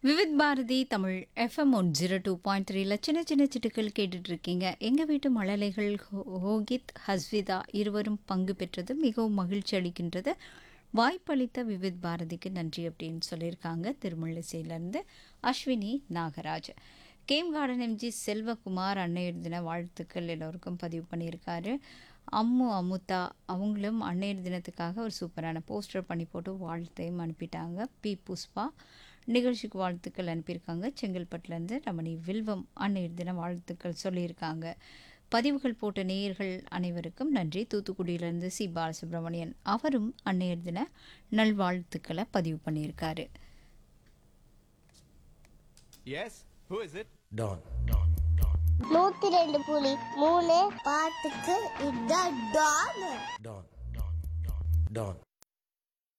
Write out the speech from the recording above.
Vividh Bharati Tamil FM one zero two point த்ரீல சின்ன சின்ன சிட்டுக்கள் கேட்டுட்டு இருக்கீங்க எங்கள் வீட்டு மழலைகள் ஹோ- ஹோகித் ஹஸ்விதா இருவரும் பங்கு பெற்றது மிகவும் மகிழ்ச்சி அளிக்கின்றது வாய்ப்பளித்த விவித் பாரதிக்கு நன்றி அப்படின்னு சொல்லியிருக்காங்க திருமழிசையிலேருந்து அஸ்வினி நாகராஜ் கேம் கார்டன் எம்ஜி செல்வகுமார் அன்னையர் தின வாழ்த்துக்கள் எல்லோருக்கும் பதிவு பண்ணியிருக்காரு அம்மு அமுதா அவங்களும் அன்னையர் தினத்துக்காக ஒரு சூப்பரான போஸ்டர் பண்ணி போட்டு வாழ்த்தையும் அனுப்பிட்டாங்க பி புஷ்பா நிகழ்ச்சிக்கு வாழ்த்துக்கள் அனுப்பியிருக்காங்க செங்கல்பட்டுலேருந்து ரமணி வில்வம் அன்னையர் தின வாழ்த்துக்கள் சொல்லியிருக்காங்க பதிவுகள் போட்ட நேயர்கள் அனைவருக்கும் நன்றி தூத்துக்குடியிலேருந்து சி பாலசுப்ரமணியன் அவரும் அன்னையர் தின நல்வாழ்த்துக்களை பதிவு பண்ணியிருக்காரு Yes? Who is it? Don. நூத்தி ரெண்டு புலி மூணு பாட்டுக்கு இதான் டான் Don. Don.